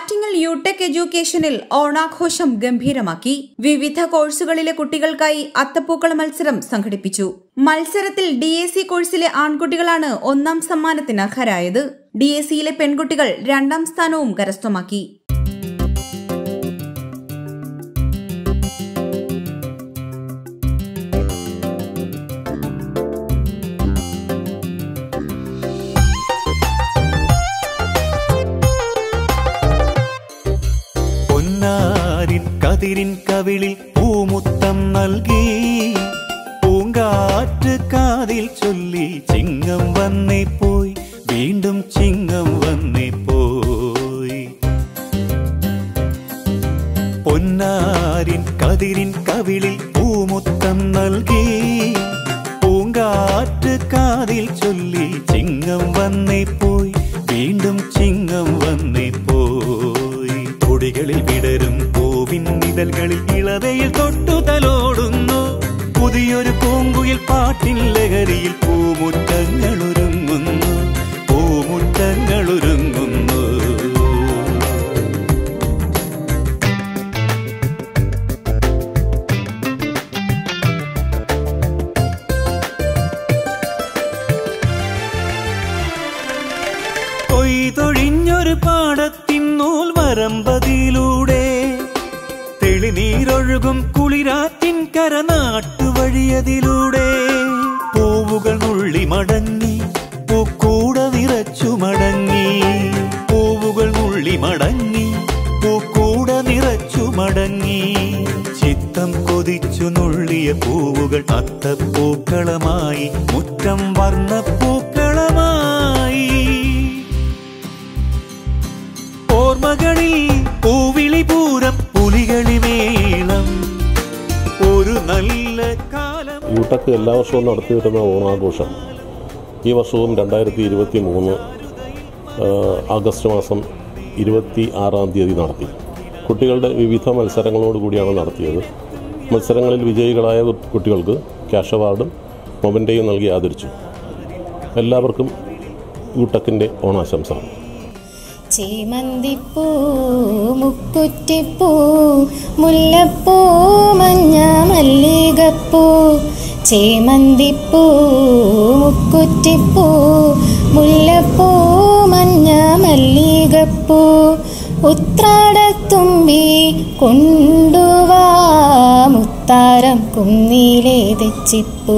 ആറ്റിങ്ങൽ യുടെക് എഡ്യൂക്കേഷനിൽ ഓണാഘോഷം ഗംഭീരമാക്കി വിവിധ കോഴ്സുകളിലെ കുട്ടികൾക്കായി അത്തപ്പൂക്കള മത്സരം സംഘടിപ്പിച്ചു മത്സരത്തിൽ ഡി എ സി കോഴ്സിലെ ആൺകുട്ടികളാണ് ഒന്നാം സമ്മാനത്തിന് അർഹരായത് ഡി എ സിയിലെ പെൺകുട്ടികൾ രണ്ടാം സ്ഥാനവും കരസ്ഥമാക്കി പൊന്നാരിൻ കതിരിൻ കവിളിൽ പൂമുത്തം നൽകി പൂങ്കാറ്റ് കാതിൽ ചൊല്ലി ചിങ്ങം വന്നേ പോയി വീണ്ടും ചിങ്ങം വന്നേ പോയി പൊന്നാരിൻ കതിരിൻ കവിളിൽ പൂമുത്തം നൽകി പൂങ്കാറ്റ് കാതിൽ ചൊല്ലി ചിങ്ങം വന്നേ പോയി വീണ്ടും ചിങ്ങം വന്നേ പോയി തൊടികളിൽ വിടരും പൂവിൻ നിഴൽകളിൽ ഇളതയിൽ തൊട്ടു തലോടുന്നു പുതിയൊരു പൂങ്കുയിൽ പാട്ടിൻ ലഹരിയിൽ പൂമുറ്റങ്ങൾ ഒരുങ്ങുന്നു പൂമുറ്റങ്ങൾ ഒരുങ്ങുന്നു കൊയ്തൊഴിഞ്ഞൊരു പാടത്തിൻ നൂൽ വരമ്പതിയിലൂടെ തെളിനീരൊഴുകും കുളിരാറ്റിൻ കര നാട്ടുവഴിയതിലൂടെ പൂവുകൾ നുള്ളി മടങ്ങി പൂക്കൂട നിറച്ചു മടങ്ങി പൂവുകൾ നുള്ളി മടങ്ങി പൂക്കൂട നിറച്ചു മടങ്ങി ചിത്തം കൊതിച്ചു നുള്ളിയ പൂവുകൾ അത്തപ്പൂക്കളമായി മുറ്റം വർണ്ണപ്പൂക്കളമായി ഓർമ്മകളിൽ പൂവിളി പൂരം പുലികളി മേളം ഒരു നല്ല കാലം യൂടെക് എല്ലാ വർഷവും നടത്തി വരുന്ന ഓണാഘോഷം ഈ വർഷവും രണ്ടായിരത്തി ഇരുപത്തി മൂന്ന് ആഗസ്റ്റ് മാസം ഇരുപത്തി ആറാം തീയതി നടത്തി കുട്ടികളുടെ വിവിധ മത്സരങ്ങളോട് കൂടിയാണ് നടത്തിയത് മത്സരങ്ങളിൽ വിജയികളായ കുട്ടികൾക്ക് ക്യാഷ് അവാർഡും മൊമെൻ്റെയും നൽകി ആദരിച്ചു എല്ലാവർക്കും യൂടെക്കിൻ്റെ ഓണാശംസകൾ ചേമന്തിപ്പൂ മുക്കുറ്റിപ്പൂ മുല്ലപ്പൂ മഞ്ഞ മല്ലികപ്പൂ ചേമന്തിപ്പൂ മുക്കുറ്റിപ്പൂ മുല്ലപ്പൂ മഞ്ഞ മല്ലികപ്പൂ ഉത്രാടത്തുമ്പി കൊണ്ടുവാ മുത്താരം കുന്നിലെ തെച്ചിപ്പൂ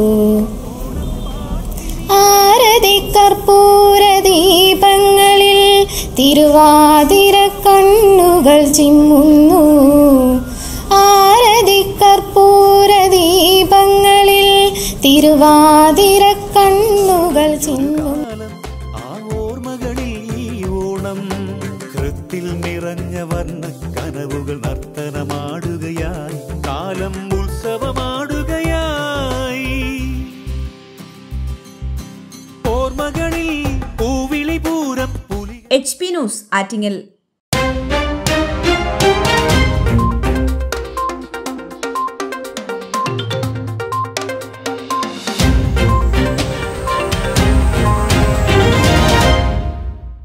ആരതി കർപ്പൂര ദീപങ്ങളിൽ തിരുവാതിര കണ്ണുകൾ ചിമ്മുന്നു ആരതി കർപ്പൂര ദീപങ്ങളിൽ തിരുവാതിര കണ്ണുകൾ ചിമ്മുന്നു ആ ഓർമ്മകളിൽ ഈ ഓണം കൃത്തിൽ നിറഞ്ഞ വർണ്ണ കനവുകൾ നർത്തനമാടുകയായി കാലം ഉത്സവമാടുകയായി ഓർമ്മകളിൽ പൂവിളി പൂരം പുലി എച്ച് പി ന്യൂസ് ആറ്റിങ്ങൽ